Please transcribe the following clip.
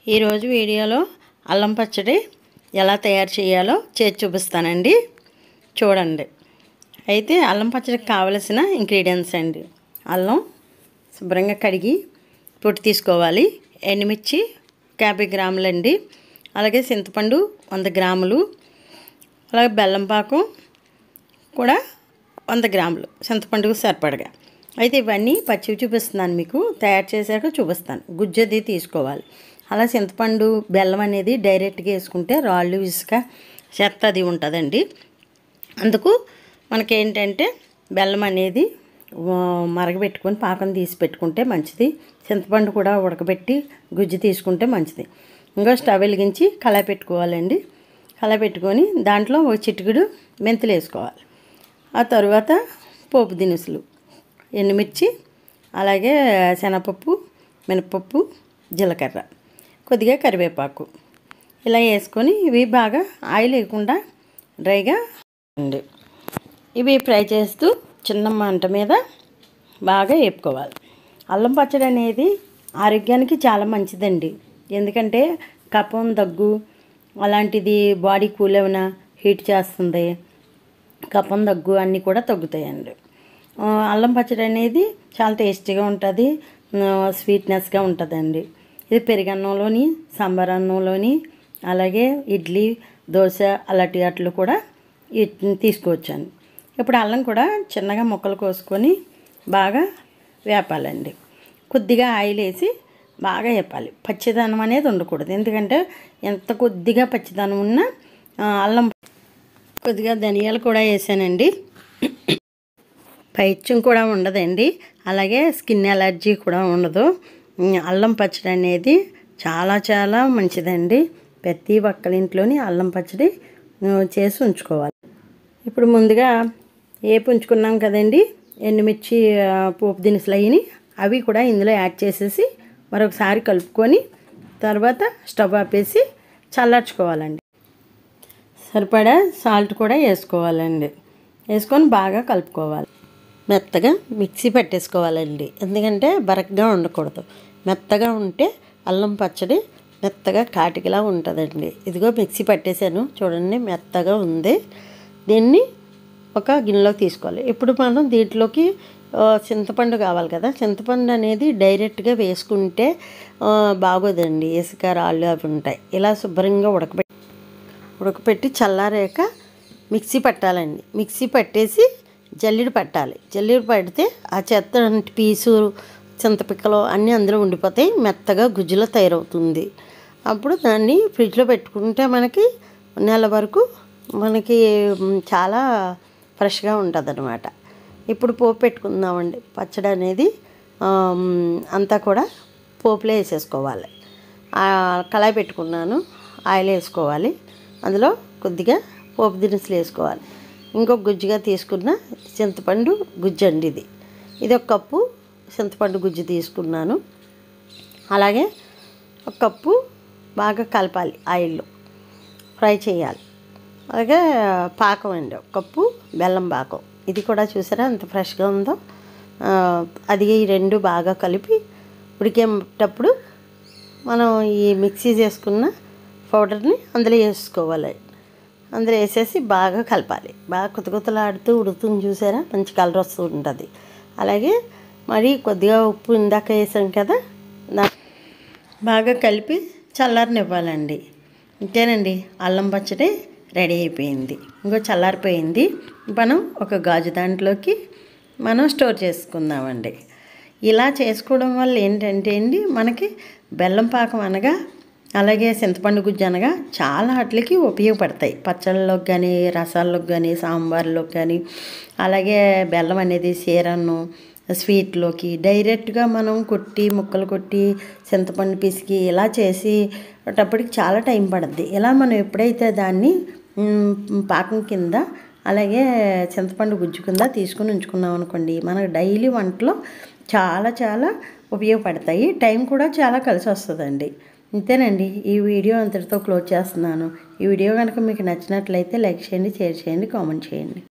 ఈరోజు వీడియోలో అల్లం పచ్చడి ఎలా తయారు చేయాలో చేసి చూపిస్తానండి చూడండి అయితే అల్లం పచ్చడికి కావలసిన ఇంగ్రీడియంట్స్ అండి అల్లం శుభ్రంగా కడిగి పొట్టు తీసుకోవాలి ఎండుమిర్చి యాభై గ్రాములు అండి అలాగే చింతపండు వంద గ్రాములు అలాగే బెల్లం పాకం కూడా వంద గ్రాములు చింతపండుకు సరిపడగా అయితే ఇవన్నీ పచ్చివి చూపిస్తున్నాను మీకు తయారు చేశాక చూపిస్తాను గుజ్జది తీసుకోవాలి అలా చింతపండు బెల్లం అనేది డైరెక్ట్గా వేసుకుంటే రాళ్ళు ఇసుక చెత్త అది ఉంటుందండి అందుకు మనకేంటంటే బెల్లం అనేది ఆ, మరగబెట్టుకొని పాకం తీసి పెట్టుకుంటే మంచిది చింతపండు కూడా ఉడకబెట్టి గుజ్జు తీసుకుంటే మంచిది ఇంకా స్టవ్ వెలిగించి కళాయి పెట్టుకోవాలండి కళాయి పెట్టుకొని దాంట్లో ఒక చిటికెడు మెంతులు వేసుకోవాలి ఆ తర్వాత పోపు దినుసులు ఎండుమిర్చి అలాగే శనగపప్పు మినపప్పు జీలకర్ర కొద్దిగా కరివేపాకు ఇలా వేసుకొని ఇవి బాగా ఆయిల్ వేయకుండా డ్రైగా అండి ఇవి ఫ్రై చేస్తూ చిన్న మంట మీద బాగా వేపుకోవాలి అల్లం పచ్చడి అనేది ఆరోగ్యానికి చాలా మంచిదండి ఎందుకంటే కఫం దగ్గు అలాంటిది బాడీ కూల్ ఏమైనా హీట్ చేస్తుంది కఫం దగ్గు అన్నీ కూడా తగ్గుతాయండి ఆ, అల్లం పచ్చడి అనేది చాలా టేస్టీగా ఉంటుంది స్వీట్నెస్గా ఉంటుందండి ఇది పెరుగన్నంలోని సాంబార్ అన్నంలోని అలాగే ఇడ్లీ దోశ అలాంటి వాటిలో కూడా ఇ- తీసుకోవచ్చండి ఇప్పుడు అల్లం కూడా చిన్నగా ముక్కలు కోసుకొని బాగా వేపాలండి కొద్దిగా ఆయిల్ వేసి బాగా వేపాలి పచ్చిదనం అనేది ఉండకూడదు ఎందుకంటే ఎంత కొద్దిగా పచ్చిదనం ఉన్నా ఆ, అల్లం కొద్దిగా ధనియాలు కూడా వేసానండి పైత్యం కూడా ఉండదండి అలాగే స్కిన్ ఎలర్జీ కూడా ఉండదు ఉమ్, అల్లం పచ్చడి అనేది చాలా చాలా మంచిదండి ప్రతి ఒక్కరింట్లోని అల్లం పచ్చడి ఆ, చేసి ఉంచుకోవాలి ఇప్పుడు ముందుగా ఏపు ఉంచుకున్నాం కదండి ఎండుమిర్చి ఆ, పోపు దినుసులు అయ్యి అవి కూడా ఇందులో యాడ్ చేసేసి మరొకసారి కలుపుకొని తర్వాత స్టవ్ ఆపేసి చల్లార్చుకోవాలండి సరిపడా సాల్ట్ కూడా వేసుకోవాలండి వేసుకొని బాగా కలుపుకోవాలి మెత్తగా మిక్సీ పెట్టేసుకోవాలండి ఎందుకంటే బరకగా ఉండకూడదు మెత్తగా ఉంటే అల్లం పచ్చడి మెత్తగా కాటికిలా ఉంటుందండి ఇదిగో మిక్సీ పట్టేశాను చూడండి మెత్తగా ఉంది దీన్ని ఒక గిన్నెలోకి తీసుకోవాలి ఇప్పుడు మనం దీంట్లోకి ఆ, చింతపండు కావాలి కదా చింతపండు అనేది డైరెక్ట్గా వేసుకుంటే ఆ, బాగోదండి ఇసుక రాళ్ళు అవి ఉంటాయి ఇలా శుభ్రంగా ఉడకబెట్టి ఉడకపెట్టి చల్లారాక మిక్సీ పట్టాలండి మిక్సీ పట్టేసి జల్లిడి పట్టాలి జల్లిడి పడితే ఆ చెత్త పీసు చింతపిక్కలు అన్నీ అందులో ఉండిపోతాయి మెత్తగా గుజ్జులో తయారవుతుంది అప్పుడు దాన్ని ఫ్రిడ్జ్లో పెట్టుకుంటే మనకి నెల వరకు మనకి మ్, చాలా ఫ్రెష్గా ఉంటుంది అనమాట ఇప్పుడు పోపు పెట్టుకుందామండి పచ్చడి అనేది ఆ, మ్, అంతా కూడా పోపులో వేసేసుకోవాలి ఆ, కళాయి పెట్టుకున్నాను ఆయిల్ వేసుకోవాలి అందులో కొద్దిగా పోపు దినుసులు వేసుకోవాలి ఇంకొక గుజ్జుగా తీసుకున్న చింతపండు గుజ్జు అండి ఇది ఇది ఒక కప్పు చింతపండు గుజ్జు తీసుకున్నాను అలాగే ఒక కప్పు బాగా కలపాలి ఆయిల్లో ఫ్రై చేయాలి అలాగే పాకం అండి ఒక కప్పు బెల్లం పాకం ఇది కూడా చూసారా ఎంత ఫ్రెష్గా ఉందో ఆ, అది ఈ రెండు బాగా కలిపి ఉడికేటప్పుడు మనం ఈ మిక్సీ చేసుకున్న పౌడర్ని అందులో వేసుకోవాలి అందులో వేసేసి బాగా కలపాలి బాగా కొత్త కొత్తలాడుతూ ఉడుకుతుంది చూసారా మంచి కలర్ వస్తూ ఉంటుంది అలాగే మరి కొద్దిగా ఉప్పు ఇందాక వేసాం కదా దా- బాగా కలిపి చల్లారనివ్వాలండి ఇంతేనండి అల్లం పచ్చడి రెడీ అయిపోయింది ఇంకో చల్లారిపోయింది మనం ఒక గాజు దాంట్లోకి మనం స్టోర్ చేసుకుందామండి ఇలా చేసుకోవడం వల్ల ఏంటంటే అండి మనకి బెల్లం పాకం అనగా అలాగే చింతపండు గుజ్జు అనగా చాలా వాటికి ఉపయోగపడతాయి పచ్చళ్ళలోకి కానీ రసాల్లోకి కానీ సాంబార్లోకి కానీ అలాగే బెల్లం అనేది సీరన్ను స్వీట్లోకి డైరెక్ట్గా మనం కొట్టి ముక్కలు కొట్టి చింతపండు పిసికి ఇలా చేసేటప్పటికి చాలా టైం పడుద్ది ఇలా మనం ఎప్పుడైతే దాన్ని మ్, పాకం కింద అలాగే చింతపండు గుజ్జు కింద తీసుకుని ఉంచుకున్నాం అనుకోండి మనకు డైలీ వంటలో చాలా చాలా ఉపయోగపడతాయి టైం కూడా చాలా కలిసి వస్తుందండి ఇంతేనండి ఈ వీడియో అంతటితో క్లోజ్ చేస్తున్నాను ఈ వీడియో కనుక మీకు నచ్చినట్లయితే లైక్ చేయండి షేర్ చేయండి కామెంట్ చేయండి